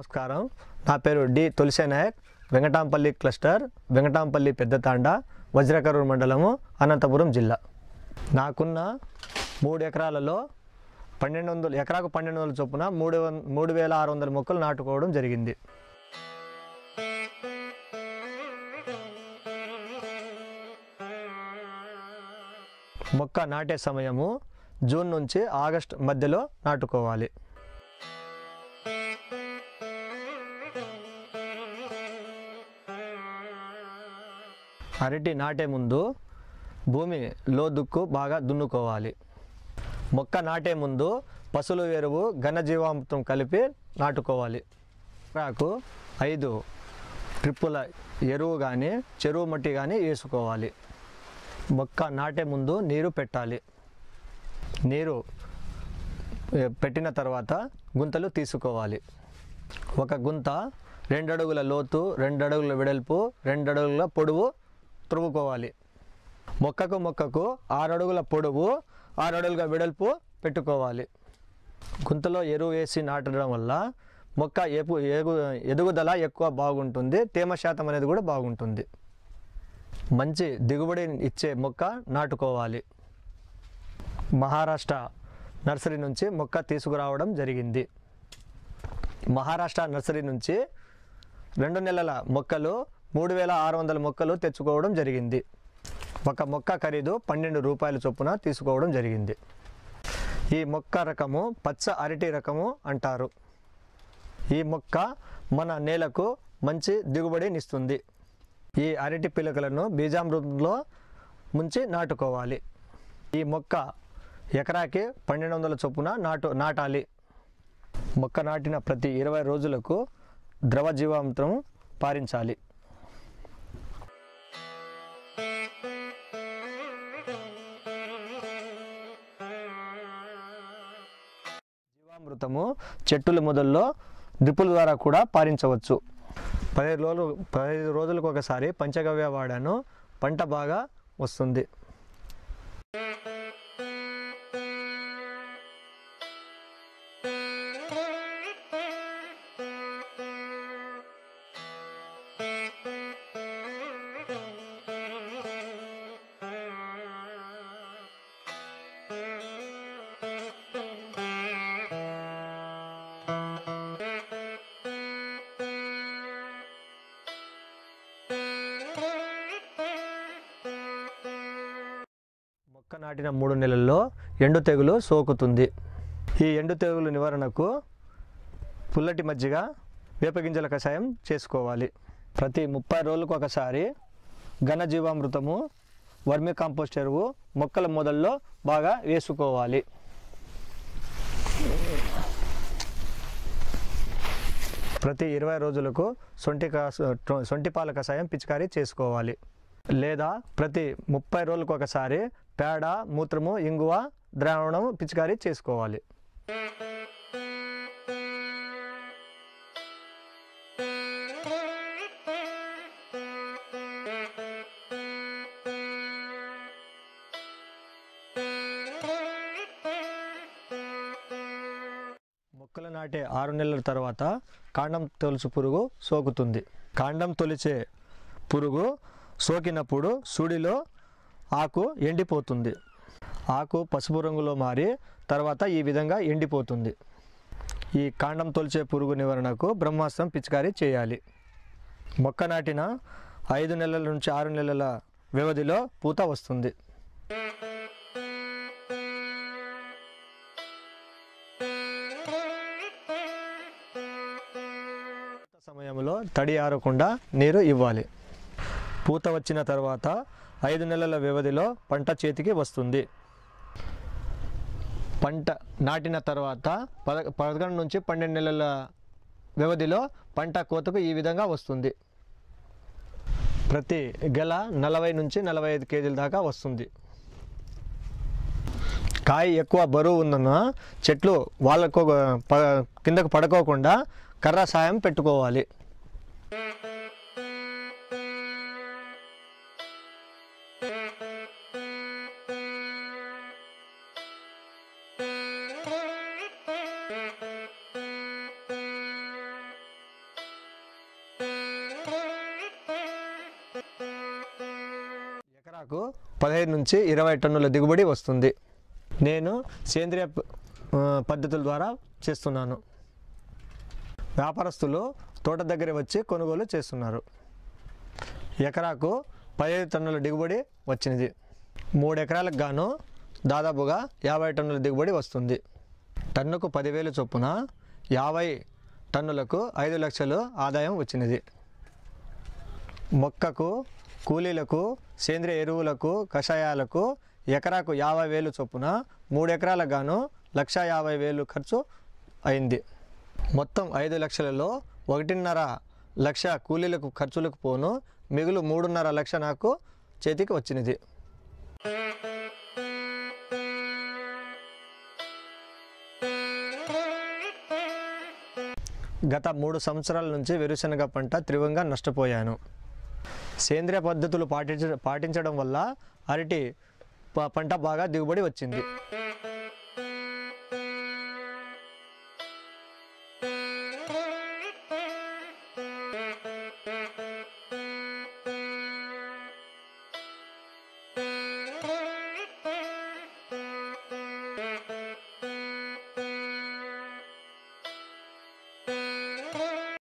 నమస్కారం నా పేరు డి తులసి నాయక్ వెంకటాంపల్లి క్లస్టర్ వెంకటాంపల్లి పెద్దతాండ వజ్రకరూరు మండలము అనంతపురం జిల్లా నాకున్న మూడు ఎకరాలలో పన్నెండు వందలు ఎకరాకు పన్నెండు వందల చొప్పున మూడు వం మూడు వేల ఆరు వందల మొక్కలు నాటుకోవడం జరిగింది మొక్క నాటే సమయము జూన్ నుంచి ఆగస్ట్ మధ్యలో నాటుకోవాలి అరటి నాటే ముందు భూమి లోదుక్కు బాగా దున్నుకోవాలి మొక్క నాటే ముందు పశువుల ఎరువు ఘనజీవామృతం కలిపి నాటుకోవాలి ఎకరాకు ఐదు ట్రిప్పుల ఎరువు కానీ చెరువు మట్టి కానీ వేసుకోవాలి మొక్క నాటే ముందు నీరు పెట్టాలి నీరు ఏ, పెట్టిన తర్వాత గుంతలు తీసుకోవాలి ఒక గుంత రెండు అడుగుల లోతు రెండు అడుగుల వెడల్పు రెండు అడుగుల పొడవు త్రువ్వుకోవాలి మొక్కకు మొక్కకు ఆరు అడుగుల పొడవు ఆరు అడుగుల వెడల్పు పెట్టుకోవాలి గుంతలో ఎరువు వేసి నాటడం వల్ల మొక్క ఎపు ఎగు ఎదుగుదల ఎక్కువ బాగుంటుంది తేమ శాతం అనేది కూడా బాగుంటుంది మంచి దిగుబడి ఇచ్చే మొక్క నాటుకోవాలి మహారాష్ట్ర నర్సరీ నుంచి మొక్క తీసుకురావడం జరిగింది మహారాష్ట్ర నర్సరీ నుంచి రెండు నెలల మొక్కలు మూడు వేల ఆరు వందల మొక్కలు తెచ్చుకోవడం జరిగింది ఒక మొక్క ఖరీదు పన్నెండు రూపాయల చొప్పున తీసుకోవడం జరిగింది ఈ మొక్క రకము పచ్చ అరటి రకము అంటారు ఈ మొక్క మన నేలకు మంచి దిగుబడినిస్తుంది ఈ అరటి పిలకలను బీజామృతంలో ముంచి నాటుకోవాలి ఈ మొక్క ఎకరాకి పన్నెండు వందల చొప్పున నాటు నాటాలి మొక్క నాటిన ప్రతి ఇరవై రోజులకు ద్రవ జీవామృతం పారించాలి జీవామృతము చెట్టుల మొదల్లో డ్రిప్పుల ద్వారా కూడా పారించవచ్చు పదిహేను రోజులు పదిహేను రోజులకు ఒకసారి పంచగవ్య వాడాను పంట బాగా వస్తుంది మొక్క నాటిన మూడు నెలల్లో ఎండు తెగులు సోకుతుంది ఈ ఎండు తెగులు నివారణకు పుల్లటి మజ్జిగ వేపగింజల కషాయం చేసుకోవాలి ప్రతి ముప్పై రోజులకు ఒకసారి ఘనజీవామృతము వర్మి కాంపోస్ట్ ఎరువు మొక్కల మొదల్లో బాగా వేసుకోవాలి ప్రతి ఇరవై రోజులకు సొంటి కాస సొంటి పాల కషాయం పిచికారీ చేసుకోవాలి లేదా ప్రతి ముప్పై రోజులకు ఒకసారి పేడ మూత్రము ఇంగువ ద్రావణం పిచికారీ చేసుకోవాలి మొక్కలు నాటే ఆరు నెలల తర్వాత కాండం తొలుచు పురుగు సోకుతుంది కాండం తొలిచే పురుగు సోకినప్పుడు సుడిలో ఆకు ఎండిపోతుంది ఆకు పసుపు రంగులో మారి తర్వాత ఈ విధంగా ఎండిపోతుంది ఈ కాండం తొలిచే పురుగు నివారణకు బ్రహ్మాస్త్రం పిచికారీ చేయాలి మొక్క నాటిన ఐదు నెలల నుంచి ఆరు నెలల వ్యవధిలో పూత వస్తుంది పూత సమయంలో తడి ఆరకుండా నీరు ఇవ్వాలి పూత వచ్చిన తర్వాత ఐదు నెలల వ్యవధిలో పంట చేతికి వస్తుంది పంట నాటిన తర్వాత పద పదకొండు నుంచి పన్నెండు నెలల వ్యవధిలో పంట కోతకు ఈ విధంగా వస్తుంది ప్రతి గెల నలభై నుంచి నలభై ఐదు కేజీల దాకా వస్తుంది కాయ ఎక్కువ బరువు ఉందన్న చెట్లు వాళ్ళకు ప కిందకు పడుకోకుండా కర్ర సాయం పెట్టుకోవాలి పదహైదు నుంచి ఇరవై టన్నుల దిగుబడి వస్తుంది నేను సేంద్రియ ప- ఆ, పద్ధతుల ద్వారా చేస్తున్నాను వ్యాపారస్తులు తోట దగ్గర వచ్చి కొనుగోలు చేస్తున్నారు ఎకరాకు పదిహేను టన్నుల దిగుబడి వచ్చినది మూడు ఎకరాలకు గాను దాదాపుగా యాభై టన్నుల దిగుబడి వస్తుంది టన్నుకు పదివేలు చొప్పున యాభై టన్నులకు ఐదు లక్షలు ఆదాయం వచ్చినది మొక్కకు కూలీలకు సేంద్రియ ఎరువులకు కషాయాలకు ఎకరాకు యాభై వేలు చొప్పున మూడు ఎకరాలకు గాను లక్ష యాభై వేలు ఖర్చు అయింది మొత్తం ఐదు లక్షలలో ఒకటిన్నర లక్ష కూలీలకు ఖర్చులకు పోను మిగులు మూడున్నర లక్ష నాకు చేతికి వచ్చినది గత మూడు సంవత్సరాల నుంచి వేరుశనగ పంట తీవ్రంగా నష్టపోయాను సేంద్రియ పద్ధతులు పాటించ పాటించడం వల్ల అరటి ప- పంట బాగా దిగుబడి వచ్చింది